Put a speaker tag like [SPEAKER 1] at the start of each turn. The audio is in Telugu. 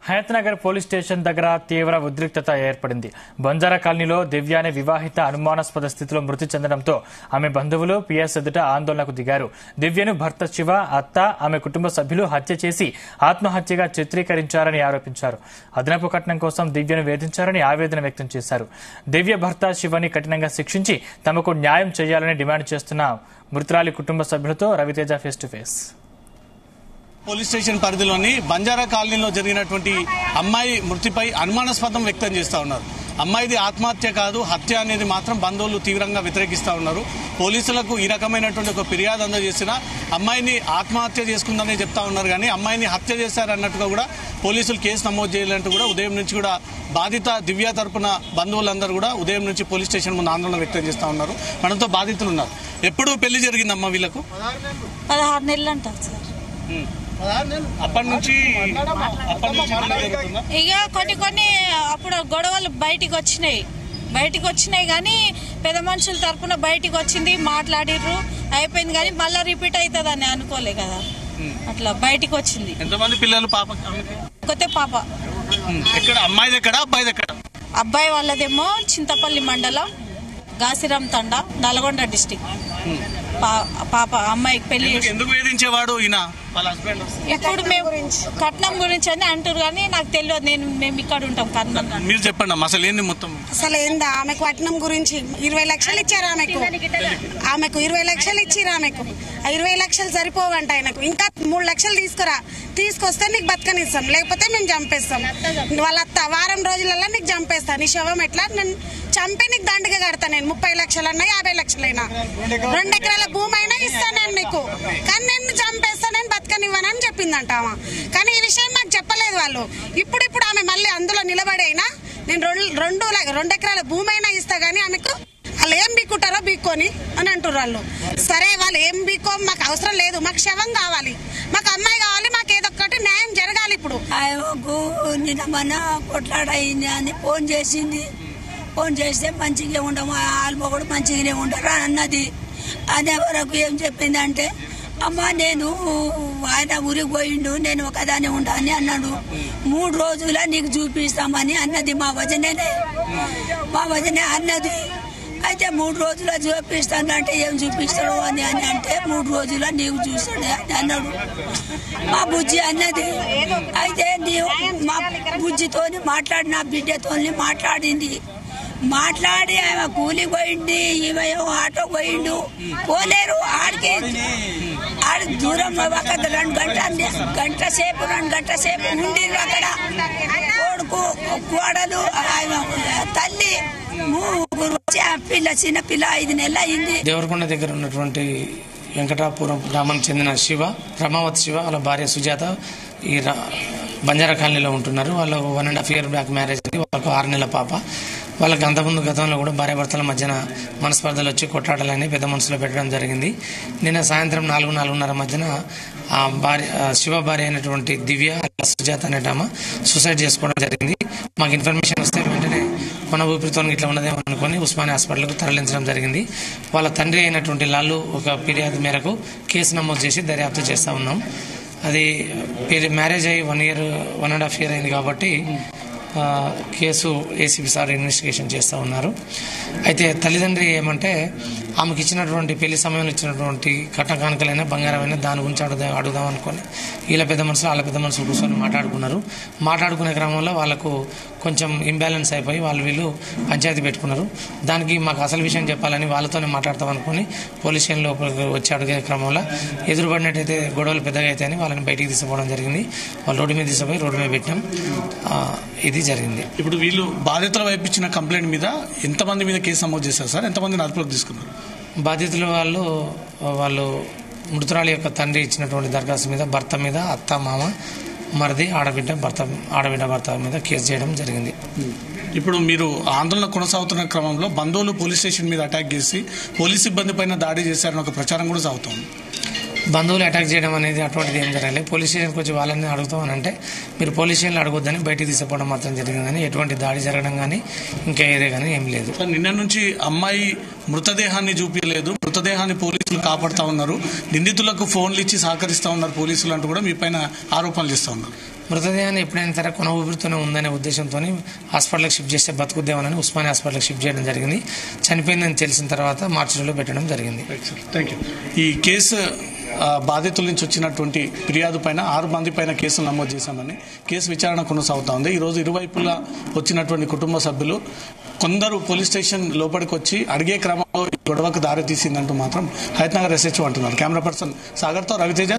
[SPEAKER 1] హయత్నగర్ పోలీస్ స్టేషన్ దగ్గర తీవ్ర ఉద్రిక్తత ఏర్పడింది బంజారా కాలనీలో దివ్య అనే వివాహిత అనుమానాస్పద స్థితిలో మృతి చెందడంతో ఆమె బంధువులు పిఎస్ ఎదుట ఆందోళనకు దిగారు దివ్యను భర్త శివ అత్త ఆమె కుటుంబ సభ్యులు హత్య చేసి ఆత్మహత్యగా చిత్రీకరించారని ఆరోపించారు అదనపు కట్నం కోసం దివ్యను వేధించారని ఆవేదన వ్యక్తం చేశారు దివ్య భర్త శివని కఠినంగా శిక్షించి తమకు న్యాయం చేయాలని డిమాండ్ చేస్తున్న మృతురాలి కుటుంబ సభ్యులతో Raviteja face to face
[SPEAKER 2] police station పరిధిలోని బంజారా కాలనీలో జరిగినటువంటి అమ్మాయి మృతిపై అనుమానాస్పదం వ్యక్తం చేస్తా ఉన్నారు అమ్మాయిది ఆత్మహత్య కాదు హత్య అనేది మాత్రం బంధువులు తీవ్రంగా వ్యతిరేకిస్తా ఉన్నారు పోలీసులకు ఈ రకమైనటువంటి ఒక ఫిర్యాదు అందజేసిన అమ్మాయిని ఆత్మహత్య చేసుకుందని చెప్తా ఉన్నారు కానీ అమ్మాయిని హత్య చేశారన్నట్టుగా కూడా పోలీసులు కేసు నమోదు చేయాలంటూ కూడా ఉదయం నుంచి కూడా బాధిత దివ్య తరపున బంధువులందరూ కూడా ఉదయం నుంచి పోలీస్ స్టేషన్ ముందు ఆందోళన వ్యక్తం చేస్తా ఉన్నారు మనతో బాధితులు ఉన్నారు ఎప్పుడు పెళ్లి జరిగిందమ్మా వీళ్ళకు
[SPEAKER 3] పదహారు నెలలు అంటారు సార్
[SPEAKER 2] అప్పటి నుంచి అప్పటి నుంచి పెళ్లి జరుగుతుందా
[SPEAKER 3] ఇక కొన్ని కొన్ని అప్పుడు గొడవలు బయటికి వచ్చినాయి బయటికి వచ్చినాయి కానీ పెద్ద మనుషుల తరపున బయటికి వచ్చింది మాట్లాడిర్రు అయిపోయింది కానీ మళ్ళీ రిపీట్ అవుతుంది అని అనుకోలే కదా అట్లా బయటికి వచ్చింది
[SPEAKER 2] ఎంతమంది పిల్లలు పాప
[SPEAKER 3] కొత్త పాప
[SPEAKER 2] ఎక్కడ అమ్మాయిది ఎక్కడ అబ్బాయిది ఎక్కడ
[SPEAKER 3] అబ్బాయి వాళ్ళదేమో చింతపల్లి మండలం గాసిరాం తండ నల్గొండ డిస్టిక్ పాప అమ్మాయికి పెళ్లి
[SPEAKER 2] ఎందుకు- ఎందుకు వేధించేవాడు ఈయన వాళ్ళ హస్బెండ్
[SPEAKER 3] ఇప్పుడు మేము కట్నం గురించి అని అంటారు కానీ నాకు తెలియదు నేను మేము ఇక్కడ ఉంటాం కట్నం
[SPEAKER 2] మీరు చెప్పండి అమ్మా అసలు ఏంది మొత్తం
[SPEAKER 4] అసలు ఏందా ఆమెకు పట్నం గురించి ఇరవై లక్షలు ఇచ్చారు ఆమెకు ఆమెకు ఇరవై లక్షలు ఇచ్చిర్రు ఆమెకు ఆ ఇరవై లక్షలు సరిపోవంట ఆయనకు ఇంకా మూడు లక్షలు తీసుకురా తీసుకొస్తే నీకు బతకనిస్తాం లేకపోతే మేము చంపేస్తాం వాళ్ళ అత్త వారం రోజులలో నీకు చంపేస్తా నీ శవం ఎట్లా నేను చంపి నీకు దండగా కడతా నేను ముప్పై లక్షలన్నా యాభై లక్షలైనా రెండు ఎకరాల భూమి అయినా ఇస్తాను నేను నీకు కానీ నేను చంపేస్తా నేను బతకనివ్వనని చెప్పిందంట ఆమె కానీ ఈ విషయం నాకు చెప్పలేదు వాళ్ళు ఇప్పుడు ఇప్పుడు ఆమె మళ్ళీ అందులో నిలబడి అయినా నేను రెండు రెండు ల- రెండు ఎకరాల భూమి అయినా ఇస్తా గానీ ఆమెకు వాళ్ళు ఏం బీక్కుంటారో బీక్కొని అని అంటారు వాళ్ళు సరే వాళ్ళు ఏం బీక్కో మాకు అవసరం లేదు మాకు శవం కావాలి మాకు అమ్మాయి కావాలి మాకు ఏదో ఒకటి న్యాయం జరగాలి ఇప్పుడు
[SPEAKER 5] ఆయనకు నిన్న మన కొట్లాడైంది అని ఫోన్ చేసింది ఫోన్ చేస్తే మంచిగా ఉండము ఆల్మ కూడా మంచిగానే ఉండరు అని అన్నది అదే వరకు ఏం చెప్పింది అంటే అమ్మ నేను ఆయన ఊరికి పోయిండు నేను ఒకదాని ఉండని అన్నాడు మూడు రోజుల నీకు చూపిస్తామని అన్నది మా వజనేనే మా వజనే అన్నది అయితే మూడు రోజుల చూపిస్తాను అంటే ఏం చూపిస్తాడు అని అని అంటే మూడు రోజుల నీకు చూస్తాడు అని అన్నాడు మా బుజ్జి అన్నది అయితే నీవు మా బుజ్జితోని మాట్లాడి నా బిడ్డతోని మాట్లాడింది మాట్లాడి ఆమె కూలి పోయింది ఈమె ఆటో పోయిండు పోలేరు ఆడికి ఆడి దూరం ఒక రెండు గంటల గంట సేపు రెండు గంట సేపు ఉండిర్రు అక్కడ కొడుకు కోడలు ఆమె తల్లి ముగ్గురు వచ్చి ఆ పిల్ల చిన్న పిల్ల ఐదు నెలలు అయింది
[SPEAKER 6] దేవరకొండ దగ్గర ఉన్నటువంటి వెంకటాపురం గ్రామానికి చెందిన శివ రమావతి శివ వాళ్ళ భార్య సుజాత ఈ రా- బంజారా కాలనీలో ఉంటున్నారు వాళ్ళకు one and half year back marriage అయింది వాళ్ళకు ఆరు నెలల పాప వాళ్ళకి అంతకుముందు గతంలో కూడా భార్యాభర్తల మధ్యన మనస్పర్ధలు వచ్చి కొట్లాడాలని పెద్ద మనసులో పెట్టడం జరిగింది నిన్న సాయంత్రం నాలుగు నాలుగున్నర మధ్యన ఆ భార్య ఆ శివ భార్య అయినటువంటి దివ్య సుజాత అనేట ఆమె సూసైడ్ చేసుకోవడం జరిగింది మాకు ఇన్ఫర్మేషన్ వస్తే వెంటనే కొన ఊపిరితో ఇట్లా ఉన్నదేమో అనుకుని ఉస్మానియా హాస్పిటల్కు తరలించడం జరిగింది వాళ్ళ తండ్రి అయినటువంటి లాలు ఒక ఫిర్యాదు మేరకు కేసు నమోదు చేసి దర్యాప్తు చేస్తా ఉన్నాం అది పెరి- మ్యారేజ్ అయ్యి one year one and half year అయింది కాబట్టి ఆ, కేసు ఏసీబీ సార్ ఇన్వెస్టిగేషన్ చేస్తూ ఉన్నారు అయితే తల్లిదండ్రి ఏమంటే ఆమెకి ఇచ్చినటువంటి పెళ్లి సమయంలో ఇచ్చినటువంటి కట్న కానుకలైనా బంగారమైనా దాని గురించి అడుగుదాం అడుగుదాం అనుకొని వీళ్ళ పెద్ద మనుషులు వాళ్ళ పెద్ద మనుషులు కూర్చొని మాట్లాడుకున్నారు మాట్లాడుకునే క్రమంలో వాళ్ళకు కొంచెం ఇంబ్యాలెన్స్ అయిపోయి వాళ్ళు వీళ్ళు పంచాయతీ పెట్టుకున్నారు దానికి మాకు అసలు విషయం చెప్పాలని వాళ్ళతోనే మాట్లాడతాం అనుకుని పోలీస్ స్టేషన్ లోపలికి వచ్చి అడిగే క్రమంలో ఎదురుపడినట్టయితే గొడవలు పెద్దగా అవుతాయని వాళ్ళని బయటికి తీసుకుపోవడం జరిగింది వాళ్ళు రోడ్డు మీద తీసుకుపోయి రోడ్డు మీద పెట్టాం ఆ, ఇది జరిగింది
[SPEAKER 2] ఇప్పుడు వీళ్ళు బాధితుల వైపు ఇచ్చిన కంప్లైంట్ మీద ఎంతమంది మీద కేసు నమోదు చేశారు సార్ ఎంతమందిని అదుపులోకి తీసుకున్నారు
[SPEAKER 6] బాధితుల వాళ్ళు వాళ్ళు మృతురాలి యొక్క తండ్రి ఇచ్చినటువంటి దరఖాస్తు మీద భర్త మీద అత్త మామ మరిది ఆడబిడ్డ భర్త ఆడబిడ్డ భర్త మీద కేసు చేయడం జరిగింది
[SPEAKER 2] ఇప్పుడు మీరు ఆందోళన కొనసాగుతున్న క్రమంలో బంధువులు పోలీస్ స్టేషన్ మీద అటాక్ చేసి పోలీస్ సిబ్బంది పైన దాడి చేశారని ఒక ప్రచారం కూడా సాగుతోంది
[SPEAKER 6] బంధువులు అటాక్ చేయడం అనేది అటువంటిది ఏం జరగలేదు పోలీస్ స్టేషన్కి వచ్చి వాళ్ళని అడుగుతామని అంటే మీరు పోలీస్ స్టేషన్లో అడగొద్దని బయటికి తీసుకుపోవడం మాత్రం జరిగిందని ఎటువంటి దాడి జరగడం కానీ ఇంకా ఏదే కానీ ఏం లేదు
[SPEAKER 2] సార్ నిన్న నుంచి అమ్మాయి మృతదేహాన్ని చూపించలేదు మృతదేహాన్ని పోలీసులు కాపాడుతా ఉన్నారు నిందితులకు ఫోన్లు ఇచ్చి సహకరిస్తా ఉన్నారు పోలీసులు అంటూ కూడా మీ పైన ఆరోపణలు చేస్తా ఉన్నారు
[SPEAKER 6] మృతదేహాన్ని ఎప్పుడైనా సరే కొన ఊపిరితోనే ఉందనే ఉద్దేశంతో హాస్పిటల్కి షిఫ్ట్ చేస్తే బతుకుద్దామని ఉస్మానియా హాస్పిటల్కి షిఫ్ట్ చేయడం జరిగింది చనిపోయిందని తెలిసిన తర్వాత మార్చిలో పెట్టడం జరిగింది
[SPEAKER 2] థ్యాంక్ యూ ఈ కేసు ఆ, బాధితుల నుంచి వచ్చినటువంటి ఫిర్యాదు పైన ఆరు మంది పైన కేసులు నమోదు చేశామని కేసు విచారణ కొనసాగుతా ఉంది ఈ రోజు ఇరువైపులా వచ్చినటువంటి కుటుంబ సభ్యులు కొందరు పోలీస్ స్టేషన్ లోపలికి వచ్చి అడిగే క్రమంలో ఈ గొడవకు దారి తీసిందంటూ మాత్రం హైతనగర్ ఎస్హెచ్ఓ అంటున్నారు కెమెరా పర్సన్ సాగర్తో రవితేజ